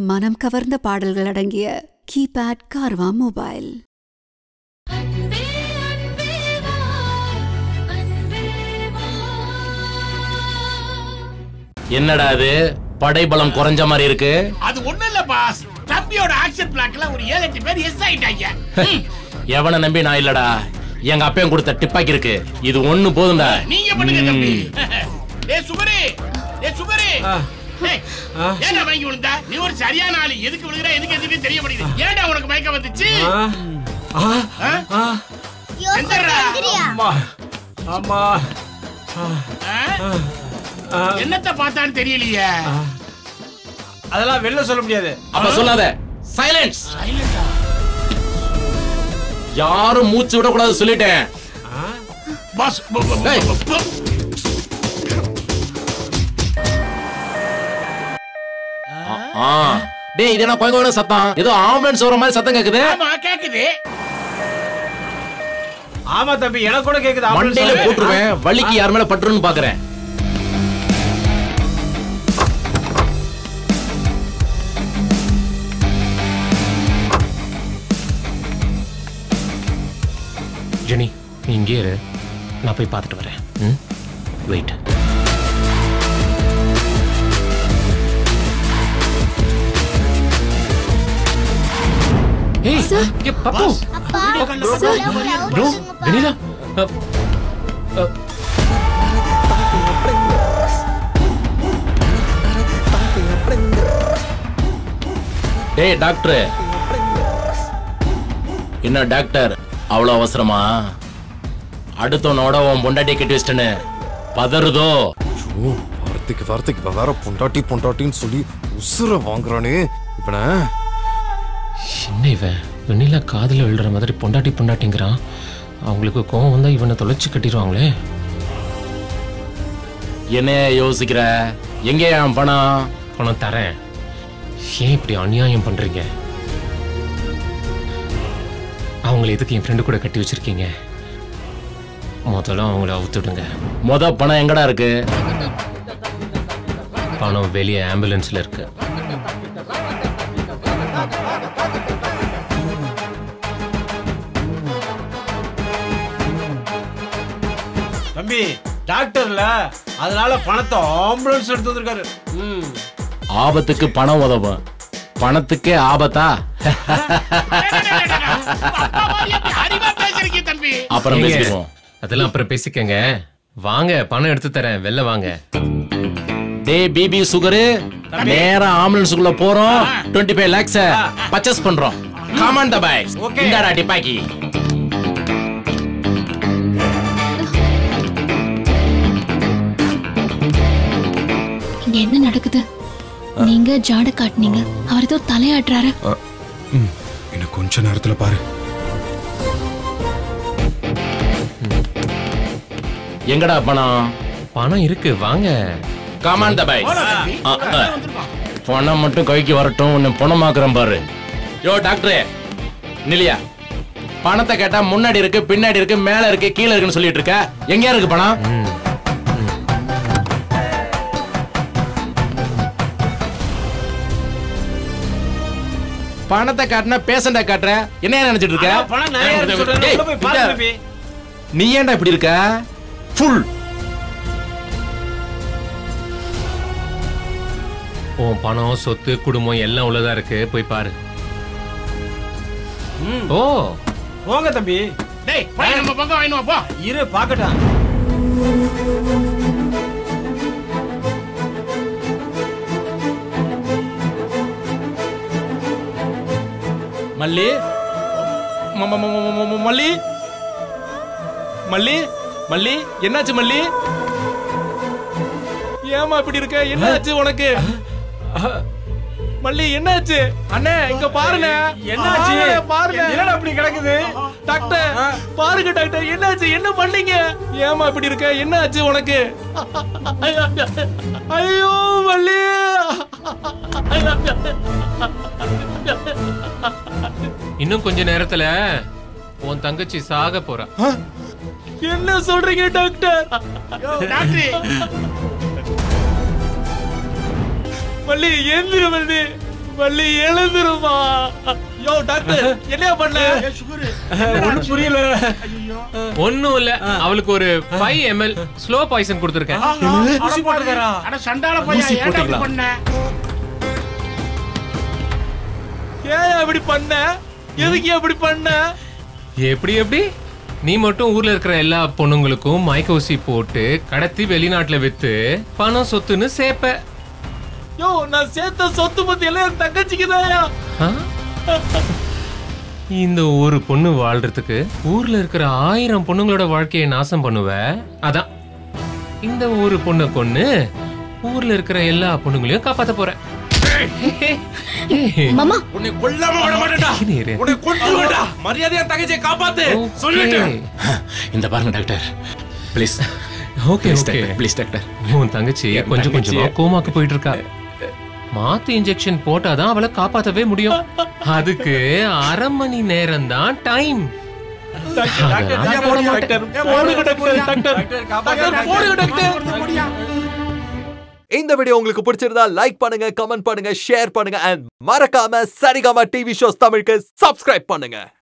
மனம் கவர்ந்த பாடல்கள் அடங்கிய கீபேட் கார்வா மொபைல் அன்பே அன்பே வா அன்பே வா என்னடா அது படைபலம் குறைஞ்ச மாதிரி இருக்கு அது ஒண்ணும் இல்ல பாஸ் தம்பியோட ஆக்ஷன் பிளாக்ல ஒரு ஏழு எட்டு பேர் எஸ் ஆயிட்டாங்க ம். எவனை நம்பி நான் இல்லடா எங்க அப்பையும் கொடுத்த டிப்பாக்கி இருக்கு இது ஒண்ணு போதும்டா நீங்க பண்ணுங்க தம்பி டேய் சுகரே டேய் சுகரே டேய் ஏன்டா வாங்கி விழுந்தா நீ ஒரு சரியான ஆளு எதுக்கு விழுகுற எதுக்கு எதுக்கு தெரிய மாட்டேங்குது ஏன்டா உனக்கு மயக்கம் வந்துச்சு ஆ? எந்தடா? ஆமா ஆமா ஆ? என்னத்த பார்த்தான்னு தெரியலையே அதெல்லாம் வெளில சொல்ல முடியாது அப்ப சொல்லாத சைலன்ஸ் யாரும் மூச்சு விடக்கூடாது சொல்லிட்டேன் பாஸ் ப- ப- டேய். ப- ப- ஆ டேய் இது என்ன கொஞ்சம் கொஞ்சம் சத்தம் ஏதோ ஆம்புலன்ஸ் வர மாதிரி சத்தம் கேக்குது ஆமா கேக்குது ஆமா தம்பி எனக்கு கூட கேக்குது ambulance மண்டையில சவுண்டு. போட்டுருவேன் வலிக்கு யார் மேல பட்டுருன்னு பாக்குறேன் ஜெனி நீ இங்கே இரு நான் போய் பார்த்துட்டு வரேன் ம் வெயிட் ஏய் இங்க பப்பு ப்ரோ வெனிலா அ, அ, டேய் டாக்டர் என்ன டாக்டர் அவ்வளவு அவசரமா அடுத்தவனோட உன் பொண்டாட்டி கட்டி வச்சிட்டேன்னு பதறுதோ ஓ வார்த்தைக்கு வார்த்தைக்கு இவன் வேற பொண்டாட்டி பொண்டாட்டின்னு சொல்லி உசுர வாங்குறானே இவன என்ன இவன் வெண்ணிலா காதுல விழுற மாதிரி பொண்டாட்டி பொண்டாட்டிங்கிறான் அவங்களுக்கு கோவம் வந்தா இவனை தொலைச்சு கட்டிடுவாங்களே என்ன யோசிக்கிற எங்கே என் பணம் பணம் தரேன் ஏன் இப்படி அநியாயம் பண்றீங்க அவங்கள எதுக்கு என் ஃப்ரெண்டு கூட கட்டி வச்சிருக்கீங்க முதல்ல அவங்கள அவுத்துடுங்க மொத பணம் எங்கடா இருக்கு பணம் வெளியே ஆம்புலன்ஸ்ல இருக்கு தம்பி டாக்டர்ல அதனால பணத்தை ஆம்புலன்ஸ் எடுத்து வந்திருக்காரு ம் ஆபத்துக்கு பணம் உதவும் பணத்துக்கே ஆபத்தா அப்பா மாதிரி எப்படி அறிவா பேசுறீங்க தம்பி அப்புறம் ஏங்க, பேசிக்குவோம் அதெல்லாம் அப்புறம் பேசிக்கங்க வாங்க பணம் எடுத்து தரேன் வெளில வாங்க டேய் பிபி சுகரு நேரா ஆம்புலன்ஸுக்குள்ள போறோம் 25 ஃபைவ் லேக்ஸ் பர்ச்சேஸ் பண்றோம் காமன் தபாய் Okay. இந்தாடா டிப்பாக்கி இங்க என்ன நடக்குது நீங்க ஜாட காட்டுனீங்க அவர் ஏதோ தலையாட்டுறாரு இன்னும் கொஞ்ச நேரத்துல பாரு எங்கடா பணம் பணம் இருக்கு வாங்க காமன் தபாய் போலாம் தம்பி. ஆ, ஆ. வந்திருக்கோம். பணம் மட்டும் கைக்கு வரட்டும் உன்னை பணமாக்குறேன் பாரு யோ டாக்டரே நிலியா பணத்தை கேட்டா முன்னாடி இருக்கு பின்னாடி இருக்கு மேல இருக்கு கீழே இருக்குன்னு சொல்லிட்டு இருக்க எங்கயா இருக்கு பணம் ம். பணத்தை காட்டினா பேஷண்ட காட்டுற என்ன நினைச்சிட்டு இருக்க அதான் பணம் நிறைய இருக்கு சொல்றேன் டேய், உள்ள போய் பாரு இந்த- தம்பி நீ ஏன்டா இப்படி இருக்க ஃபுல் உன் பணம் சொத்து குடும்பம் எல்லாம் உள்ளதா இருக்கு போய் பாரு ம். ஓ போங்க தம்பி டேய் போய் நம்ம பக்கம் வாங்கினு வா, போ இரு பாக்கட்டான் மல்லி ம- ம- ம- ம- ம- ம- மல்லி மல்லி மல்லி என்னாச்சு மல்லி ஏமா இப்படி இருக்க என்னாச்சு உனக்கு மல்லி என்னாச்சு அண்ணே இங்க பாருங்க என்னாச்சு வாங்க, பாருங்க என்னடா அப்படி கிடக்குது டாக்டர் பாருங்க டாக்டர் என்னாச்சு என்ன பண்ணீங்க ஏமா இப்படி இருக்க என்னாச்சு உனக்கு ஐயோ மல்லி இன்னும் கொஞ்ச நேரத்துல உன் தங்கச்சி சாக போறா என்ன சொல்றீங்க டாக்டர் டாக்டர் மல்லி எந்திர மல்லி வள்ளி எழுந்துருமா யோ டாக்டர் என்னையா பண்ண ஏ சுகரு ஒண்ணும் புரியல ஐயோ ஒண்ணும் இல்ல அவளுக்கு ஒரு ஃபைவ் எம்எல் ஸ்லோ பாய்சன் கொடுத்துருக்கேன் ஊசி போட்டுக்கறா அட சண்டால பையன் ஊசி ஏன்டா இப்படி போட்டீங்களா? பண்ண ஏன் அப்படி பண்ண எதுக்கு அப்படி பண்ண எப்படி எப்படி நீ மட்டும் ஊர்ல இருக்கிற எல்லா பொண்ணுங்களுக்கும் மயக்க ஊசி போட்டு கடத்தி வெளிநாட்டுல வித்து பணம் சொத்துன்னு சேர்ப்ப யோ நான் சேர்த்த சொத்து பத்தி எல்லாம் என் தங்கச்சிக்கு இந்த ஒரு பொண்ணு வாழ்றதுக்கு ஊர்ல இருக்கிற ஆயிரம் பொண்ணுங்களோட வாழ்க்கையை நாசம் பண்ணுவ அதான் இந்த ஒரு பொண்ணை கொன்னு ஊர்ல இருக்கிற எல்லா பொண்ணுங்களையும் காப்பாத்த போற மாமா உன்னை கொல்லாம விட மாட்டேன்டா இரு, இரு. உன்னை கொல்லுவேன்டா மரியாதையா தங்கச்சியை காப்பாத்து சொல்லிட்டேன் இந்த பாருங்க doctor please okay okay please doctor உன் தங்கச்சி என் கொஞ்சம் கொஞ்சமா தங்கச்சியை- கோமாக்கு போயிட்டு இருக்கா மாத்து இன்ஜெக்ஷன் போட்டாதான் அவளை காப்பாத்தவே முடியும் அதுக்கு அரை மணி நேரம் தான் டைம் போடுங்க டாக்டர் போடுங்க டாக்டர் டாக்டர் டாக்டர் போடுங்க டாக்டர் இந்த வீடியோ உங்களுக்கு பிடிச்சிருந்தா லைக் பண்ணுங்க கமெண்ட் பண்ணுங்க ஷேர் பண்ணுங்க அண்ட் மறக்காம சரிகமா டிவி ஷோஸ் தமிழுக்கு சப்ஸ்கிரைப் பண்ணுங்க